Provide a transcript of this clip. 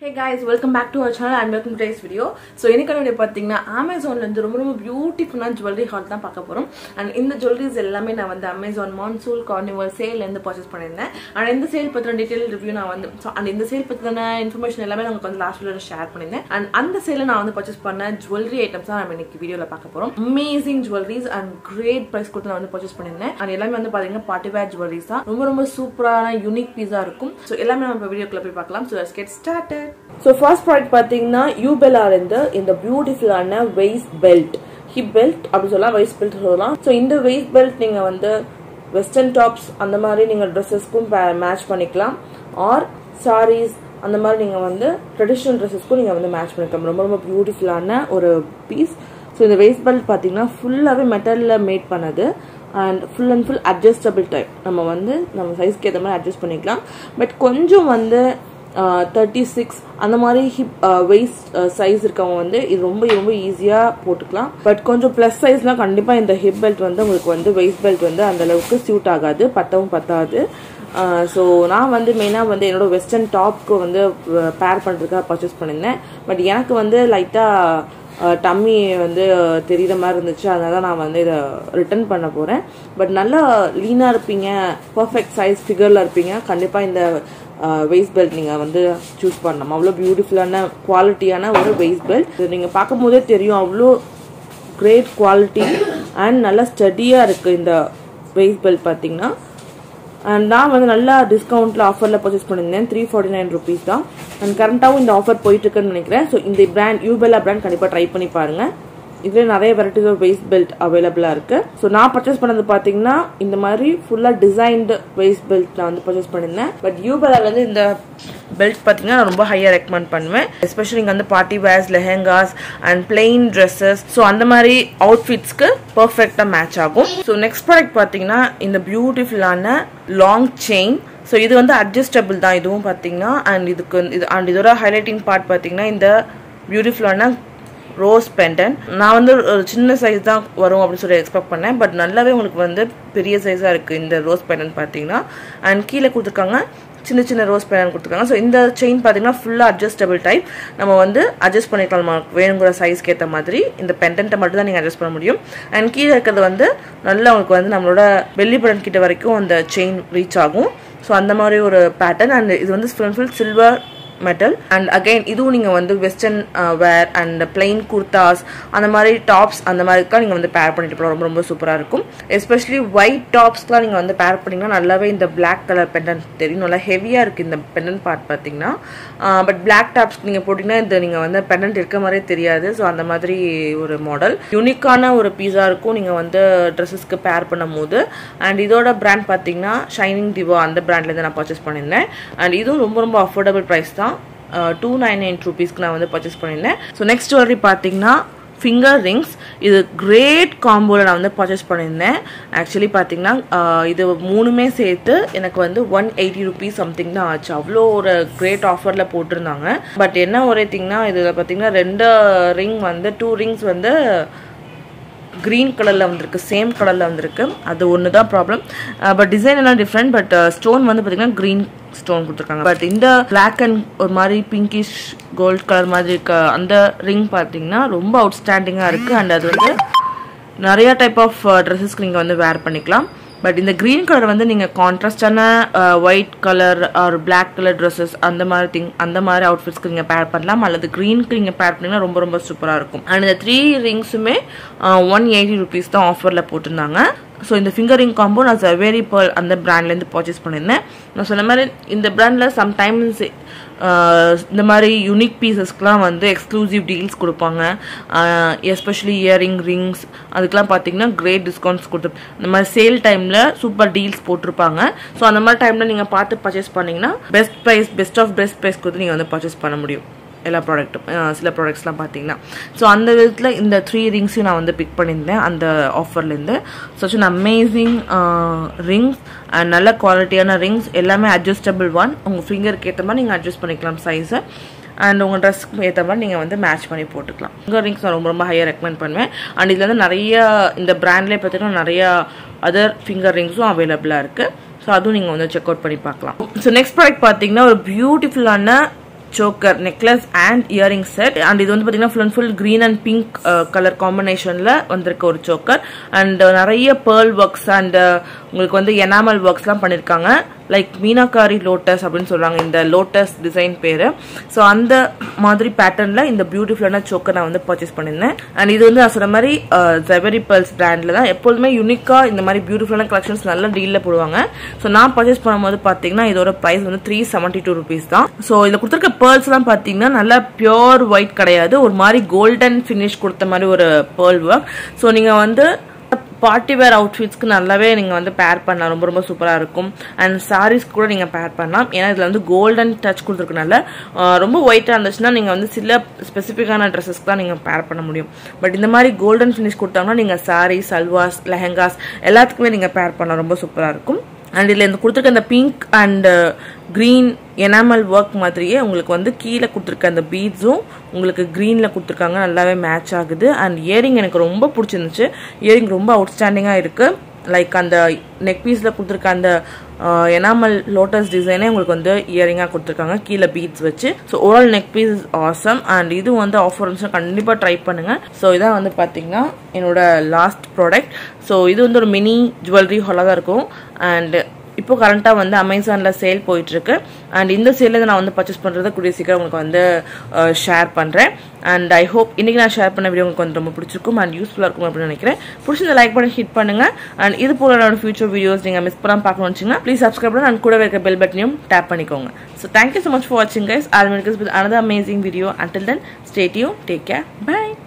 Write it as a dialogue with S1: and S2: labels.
S1: hey guys welcome back to our channel and welcome to today's video so எனக்கு video பார்த்தீங்கன்னா அமேசான்லேருந்து ரொம்ப ரொம்ப பியூட்டிஃபுல்லான ஜுவல்லரி ஹால் தான் பார்க்க போகிறோம் அண்ட் இந்த ஜுவல்லரிஸ் எல்லாமே நான் வந்து அமேசான் மான்சூல் கார்னிவல் சேல்லேருந்து பர்ச்சேஸ் பண்ணியிருந்தேன் அண்ட் இந்த சேல் பற்றின டீட்டெயில் ரிவ்யூ நான் வந்து ஸோ அண்ட் இந்த சேல் பற்றின இன்ஃபர்மேஷன் எல்லாமே நான் உங்களுக்கு வந்து லாஸ்ட் வீடியோ ஷேர் பண்ணியிருந்தேன் அண்ட் அந்த சேலில் நான் வந்து பர்ச்சேஸ் பண்ண ஜுவல்லரி ஐட்டம்ஸ் தான் நம்ம இன்னைக்கு வீடியோவில் பார்க்க போகிறோம் amazing jewelleries and great price கொடுத்து நான் வந்து பர்ச்சேஸ் பண்ணியிருந்தேன் அண்ட் எல்லாமே வந்து பார்த்தீங்கன்னா பார்ட்டி வேர் ஜுவல்லரிஸ் தான் ரொம்ப ரொம்ப சூப்பரான யூனிக் பீஸாக இருக்கும் ஸோ எல்லாமே நம்ம இப்போ வீடியோக்குள்ள போய் பார்க்கலாம் so let's get started so first product பார்த்தீங்கன்னா யூபெல்லால இருந்து இந்த பியூட்டிஃபுல்லான வெயிஸ்ட் பெல்ட் ஹிப் பெல்ட் அப்படி சொல்லலாம் வெயிஸ்ட் பெல்ட் சொல்லலாம் ஸோ இந்த வெயிஸ்ட் பெல்ட் நீங்கள் வந்து வெஸ்டர்ன் டாப்ஸ் அந்த மாதிரி நீங்கள் ட்ரெஸ்ஸஸ்க்கும் மேட்ச் பண்ணிக்கலாம் ஆர் சாரீஸ் அந்த மாதிரி நீங்கள் வந்து ட்ரெடிஷ்னல் ட்ரெஸ்ஸஸ்க்கும் நீங்கள் வந்து மேட்ச் பண்ணிக்கலாம் ரொம்ப ரொம்ப பியூட்டிஃபுல்லான ஒரு பீஸ் ஸோ இந்த வெயிஸ்ட் பெல்ட் பார்த்தீங்கன்னா ஃபுல்லாகவே மெட்டலில் மேட் பண்ணது and full and full adjustable type நம்ம வந்து நம்ம சைஸ்க்கு ஏற்ற மாதிரி அட்ஜஸ்ட் பண்ணிக்கலாம் பட் கொஞ்சம் வந்து தேர்ட்டி சிக்ஸ் அந்த மாதிரி ஹிப் வெயிஸ்ட் சைஸ் இருக்கவங்க வந்து இது ரொம்ப ரொம்ப ஈஸியாக போட்டுக்கலாம் பட் கொஞ்சம் ப்ளஸ் சைஸ்னால் கண்டிப்பாக இந்த ஹிப் பெல்ட் வந்து உங்களுக்கு வந்து வெயிஸ்ட் பெல்ட் வந்து அந்த அளவுக்கு சூட் ஆகாது பத்தவும் பத்தாது ஸோ நான் வந்து மெயினாக வந்து என்னோட வெஸ்டர்ன் டாப்க்கு வந்து பேர் பண்ணுறதுக்காக பர்ச்சேஸ் பண்ணியிருந்தேன் பட் எனக்கு வந்து லைட்டாக டம்மி வந்து தெரிகிற மாதிரி இருந்துச்சு அதனால நான் வந்து இதை ரிட்டர்ன் பண்ண போகிறேன் பட் நல்லா லீனாக இருப்பீங்க பர்ஃபெக்ட் சைஸ் ஃபிகரில் இருப்பீங்க கண்டிப்பாக இந்த வெயிஸ்ட் பெல்ட் நீங்கள் வந்து சூஸ் பண்ணலாம் அவ்வளோ பியூட்டிஃபுல்லான குவாலிட்டியான ஒரு வெயிஸ்ட் பெல்ட் இது நீங்கள் பார்க்கும் போதே தெரியும் அவ்வளோ கிரேட் குவாலிட்டி அண்ட் நல்லா ஸ்டடியாக இருக்குது இந்த வெயிஸ்ட் பெல்ட் பார்த்தீங்கன்னா அண்ட் நான் வந்து நல்லா டிஸ்கவுண்ட்டில் ஆஃபரில் பர்ச்சேஸ் பண்ணியிருந்தேன் த்ரீ ஃபார்ட்டி நைன் ருபீஸ் தான் அண்ட் கரண்ட்டாகவும் இந்த ஆஃபர் போயிட்டு இருக்குன்னு நினைக்கிறேன் ஸோ இந்த பிராண்ட் யூபெல்லா பிராண்ட் கண்டிப்பாக ட்ரை பண்ணி பாருங்கள் இதுல நிறைய வெரைட்டிஸ் ஆஃப் வெயிஸ்ட் பெல்ட் அவைலபிளா இருக்கு ஸோ நான் பர்ச்சேஸ் பண்ணது பாத்தீங்கன்னா இந்த மாதிரி ஃபுல்லா டிசைன்டு வெயிஸ்ட் பெல்ட் நான் வந்து பர்ச்சேஸ் பண்ணியிருந்தேன் பட் யூபெலால வந்து இந்த பெல்ட் பார்த்தீங்கன்னா நான் ரொம்ப ஹையாக ரெக்கமெண்ட் பண்ணுவேன் எஸ்பெஷலி இங்கே வந்து party wear lehengas and plain dresses so அந்த மாதிரி அவுட்ஃபிட்ஸ்க்கு பர்ஃபெக்டாக மேட்ச் ஆகும் ஸோ நெக்ஸ்ட் ப்ராடக்ட் பார்த்தீங்கன்னா இந்த பியூட்டிஃபுல்லான லாங் செயின் ஸோ இது வந்து அட்ஜஸ்டபிள் தான் இதுவும் பார்த்தீங்கன்னா அண்ட் இதுக்கு இது அண்ட் இதோட ஹைலைட்டிங் பார்ட் பார்த்தீங்கன்னா இந்த பியூட்டிஃபுல்லான ரோஸ் பெண்டன் நான் வந்து ஒரு சின்ன சைஸ் தான் வரும் அப்படின்னு சொல்லி எக்ஸ்பெக்ட் பண்ணேன் பட் நல்லாவே உங்களுக்கு வந்து பெரிய சைஸாக இருக்குது இந்த ரோஸ் பெண்டன் பார்த்தீங்கன்னா அண்ட் கீழே கொடுத்துருக்காங்க சின்ன சின்ன ரோஸ் பெண்டன் கொடுத்துருக்காங்க ஸோ இந்த செயின் பார்த்தீங்கன்னா ஃபுல்லாக அட்ஜஸ்டபிள் டைப் நம்ம வந்து அட்ஜஸ்ட் பண்ணிக்கலாம் நமக்கு வேணுங்கிற சைஸ்க்கு ஏற்ற மாதிரி இந்த பெண்டன்ட்டை மட்டும் தான் நீங்கள் அட்ஜஸ்ட் பண்ண முடியும் அண்ட் கீழே இருக்கிறது வந்து நல்லா உங்களுக்கு வந்து நம்மளோட வெள்ளி பட்டன் கிட்ட வரைக்கும் அந்த செயின் ரீச் ஆகும் ஸோ அந்த மாதிரி ஒரு பேட்டர்ன் அண்ட் இது வந்து full full silver metal and again இதுவும் நீங்கள் வந்து western wear and plain kurtas அந்த மாதிரி டாப்ஸ் அந்த மாதிரிக்கெலாம் நீங்கள் வந்து பேர் பண்ணிட்டு போகலாம் ரொம்ப ரொம்ப சூப்பராக இருக்கும் எஸ்பெஷலி ஒயிட் டாப்ஸ்லாம் நீங்கள் வந்து பேர் பண்ணிங்கன்னா நல்லாவே இந்த பிளாக் கலர் பெண்டன் தெரியும் நல்லா ஹெவியாக இருக்குது இந்த பெண்டன் பார்ட் பார்த்தீங்கன்னா பட் பிளாக் டாப்ஸ் நீங்கள் போட்டிங்கன்னா இந்த நீங்கள் வந்து பெண்டன்ட் இருக்க மாதிரியே தெரியாது ஸோ அந்த மாதிரி ஒரு மாடல் யூனிக்கான ஒரு பீஸாக இருக்கும் நீங்கள் வந்து ட்ரெஸ்ஸஸ்க்கு பேர் பண்ணும் போது அண்ட் இதோட பிராண்ட் பார்த்தீங்கன்னா ஷைனிங் டிவோ அந்த பிராண்ட்லேருந்து நான் பர்ச்சேஸ் பண்ணியிருந்தேன் அண்ட் இதுவும் ரொம்ப ரொம்ப அஃபோர்டபுள் ப்ரைஸ் தான் டூ நைன் நைன் ருபீஸ்க்கு நான் வந்து பர்ச்சேஸ் பண்ணியிருந்தேன் ஸோ நெக்ஸ்ட் ஜுவல்லரி பார்த்தீங்கன்னா ஃபிங்கர் ரிங்ஸ் இது கிரேட் காம்போவில் நான் வந்து பர்ச்சேஸ் பண்ணியிருந்தேன் ஆக்சுவலி பார்த்தீங்கன்னா இது மூணுமே சேர்த்து எனக்கு வந்து ஒன் எயிட்டி ருபீஸ் சம்திங் தான் ஆச்சு அவ்வளோ ஒரு கிரேட் ஆஃபரில் போட்டிருந்தாங்க பட் என்ன ஒரே திங்னா இதில் பார்த்தீங்கன்னா ரெண்டு ரிங் வந்து டூ ரிங்ஸ் வந்து க்ரீன் கலரில் வந்திருக்கு சேம் கலரில் வந்திருக்கு அது ஒன்று தான் ப்ராப்ளம் பட் டிசைன் எல்லாம் டிஃப்ரெண்ட் பட் ஸ்டோன் வந்து பார்த்தீங்கன்னா க்ரீன் ஸ்டோன் கொடுத்துருக்காங்க பட் இந்த பிளாக் அண்ட் ஒரு மாதிரி பிங்கிஷ் கோல்ட் கலர் மாதிரி இருக்க அந்த ரிங் பார்த்தீங்கன்னா ரொம்ப அவுட்ஸ்டாண்டிங்காக இருக்குது அண்ட் அது வந்து நிறைய டைப் ஆஃப் ட்ரெஸ்ஸஸ்க்கு நீங்கள் வந்து வேர் பண்ணிக்கலாம் பட் இந்த க்ரீன் கலர் வந்து நீங்கள் கான்ட்ராஸ்டான white colour or black colour dresses அந்த மாதிரி திங் அந்த மாதிரி அவுட்ஃபிட்ஸ்க்கு நீங்கள் பேர் பண்ணலாம் அல்லது க்ரீனுக்கு நீங்கள் பேர் பண்ணிங்கன்னா ரொம்ப ரொம்ப சூப்பராக இருக்கும் அண்ட் இந்த த்ரீ ரிங்ஸுமே ஒன் எயிட்டி ருபீஸ் தான் ஆஃபரில் போட்டிருந்தாங்க ஸோ இந்த ஃபிங்கரிங் காம்போ நான் ஜவேரி பேர்ல் அந்த பிராண்ட்லேருந்து பர்ச்சேஸ் பண்ணியிருந்தேன் நான் சொன்ன மாதிரி இந்த பிராண்டில் சம்டைம்ஸ் இந்த மாதிரி யூனிக் பீசஸ்க்கெலாம் வந்து எக்ஸ்க்ளூசிவ் டீல்ஸ் கொடுப்பாங்க எஸ்பெஷலி இயரிங் ரிங்ஸ் அதுக்கெலாம் பார்த்தீங்கன்னா கிரேட் டிஸ்கவுண்ட்ஸ் கொடுத்து இந்த மாதிரி சேல் டைமில் சூப்பர் டீல்ஸ் போட்டிருப்பாங்க ஸோ அந்த மாதிரி டைமில் நீங்கள் பார்த்து பர்ச்சேஸ் பண்ணிங்கன்னா best price best of best price கொடுத்து நீங்கள் வந்து பர்ச்சேஸ் பண்ண முடியும் எல்லா ப்ராடக்ட்டும் சில ப்ராடக்ட்ஸ்லாம் பார்த்தீங்கன்னா ஸோ அந்த விதத்தில் இந்த த்ரீ ரிங்ஸையும் நான் வந்து பிக் பண்ணியிருந்தேன் அந்த ஆஃபர்லேருந்து so an amazing rings and நல்ல குவாலிட்டியான ரிங்ஸ் எல்லாமே அட்ஜஸ்டபிள் ஒன் உங்கள் ஃபிங்கருக்கு ஏற்ற மாதிரி நீங்கள் அட்ஜஸ்ட் பண்ணிக்கலாம் சைஸை அண்ட் உங்கள் ட்ரெஸ்க்கு ஏற்ற மாதிரி நீங்கள் வந்து மேட்ச் பண்ணி போட்டுக்கலாம் ஃபிங்கர் ரிங்ஸ் நான் ரொம்ப ரொம்ப ஹையாக ரெக்கமெண்ட் பண்ணுவேன் அண்ட் இதில் வந்து நிறைய இந்த பிராண்ட்லேயே பார்த்தீங்கன்னா நிறையா அதர் ஃபிங்கர் ரிங்ஸும் அவைலபிளாக இருக்குது ஸோ அதுவும் நீங்கள் வந்து செக் அவுட் பண்ணி பார்க்கலாம் ஸோ நெக்ஸ்ட் ப்ராடக்ட் பார்த்தீங்கன்னா ஒரு பியூட்டிஃபுல்லான choker necklace and earring set and இது வந்து பார்த்தீங்கன்னா full and full green and pink colour காம்பினேஷனில் வந்திருக்க ஒரு சோக்கர் அண்ட் நிறைய பேர்ல் ஒர்க்ஸ் அண்ட் உங்களுக்கு வந்து எனாமல் ஒர்க்ஸ்லாம் பண்ணியிருக்காங்க லைக் மீனாக்காரி லோட்டஸ் அப்படின்னு சொல்கிறாங்க இந்த லோட்டஸ் டிசைன் பேர் ஸோ அந்த மாதிரி பேட்டர்னில் இந்த பியூட்டிஃபுல்லான சோக்கர் நான் வந்து பர்ச்சேஸ் பண்ணியிருந்தேன் அண்ட் இது வந்து நான் சொன்ன மாதிரி ஜெவரி பர்ல்ஸ் பிராண்டில் தான் எப்போதுமே யூனிக்காக இந்த மாதிரி பியூட்டிஃபுல்லான கலெக்ஷன்ஸ் நல்ல டீலில் போடுவாங்க ஸோ நான் பர்ச்சேஸ் பண்ணும்போது பார்த்தீங்கன்னா இதோட ப்ரைஸ் வந்து த்ரீ செவன்ட்டி டூ ருபீஸ் தான் ஸோ இதில் கொடுத்துருக்க பேர்ல்ஸ்லாம் பார்த்தீங்கன்னா நல்லா பியோர் ஒயிட் கிடையாது ஒரு மாதிரி கோல்டன் ஃபினிஷ் கொடுத்த மாதிரி ஒரு பேர்ல் ஒர்க் ஸோ நீங்கள் வந்து பார்ட்டி வேர் அவுட்ஃபிட்ஸ்க்கு நல்லாவே நீங்கள் வந்து பேர் பண்ணலாம் ரொம்ப ரொம்ப சூப்பராக இருக்கும் அண்ட் சாரீஸ் கூட நீங்கள் பேர் பண்ணலாம் ஏன்னா இதில் வந்து கோல்டன் டச் கொடுத்துருக்கனால ரொம்ப ஒயிட்டாக இருந்துச்சுன்னா நீங்கள் வந்து சில ஸ்பெசிஃபிக்கான ட்ரெஸ்ஸஸ்க்கு தான் நீங்கள் பேர் பண்ண முடியும் பட் இந்த மாதிரி கோல்டன் ஃபினிஷ் கொடுத்தாங்கன்னா நீங்கள் சாரீ சல்வாஸ் லெஹங்காஸ் எல்லாத்துக்குமே நீங்கள் பேர் பண்ணலாம் ரொம்ப சூப்பராக இருக்கும் அண்ட் இதில் இந்த கொடுத்துருக்க அந்த pink and green enamel work மாதிரியே உங்களுக்கு வந்து கீழே கொடுத்துருக்க அந்த பீட்ஸும் உங்களுக்கு க்ரீனில் கொடுத்துருக்காங்க நல்லாவே மேட்ச் ஆகுது அண்ட் இயரிங் எனக்கு ரொம்ப பிடிச்சிருந்துச்சு இயரிங் ரொம்ப அவுட்ஸ்டாண்டிங்காக இருக்குது லைக் அந்த நெக் பீஸில் கொடுத்துருக்க அந்த எனாமல் லோட்டஸ் டிசைனே உங்களுக்கு வந்து இயரிங்காக கொடுத்துருக்காங்க கீழே பீட்ஸ் வச்சு so overall neck piece is awesome and இது வந்து ஆஃபர் இருந்துச்சுன்னா கண்டிப்பாக ட்ரை பண்ணுங்கள் ஸோ இதான் வந்து பார்த்தீங்கன்னா என்னோட லாஸ்ட் ப்ராடக்ட் ஸோ இது வந்து ஒரு மினி ஜுவல்லரி ஹாலாக தான் இருக்கும் அண்ட் இப்போ கரண்ட்டாக வந்து அமேசானில் சேல் போயிட்டுருக்கு அண்ட் இந்த சேலில் நான் வந்து பர்ச்சேஸ் பண்ணுறதை கூடிய சீக்கிரம் உங்களுக்கு வந்து ஷேர் பண்ணுறேன் அண்ட் ஐ ஹோப் இன்றைக்கி நான் ஷேர் பண்ண வீடியோ உங்களுக்கு வந்து ரொம்ப பிடிச்சிருக்கும் அண்ட் யூஸ்ஃபுல்லாக இருக்கும் அப்படின்னு நினைக்கிறேன் பிடிச்சிருந்த லைக் பண்ணி ஹிட் பண்ணுங்கள் அண்ட் இது போல என்னோட ஃபியூச்சர் வீடியோஸ் நீங்கள் மிஸ் பண்ணாமல் பார்க்கணும்னு வச்சிங்கன்னா ப்ளீஸ் சப்ஸ்கிரைப் பண்ணி அண்ட் கூட இருக்க பெல் பட்டனையும் டேப் பண்ணிக்கோங்க so thank you so much for வாட்சிங் guys all minutes with another amazing video until then stay tuned take care by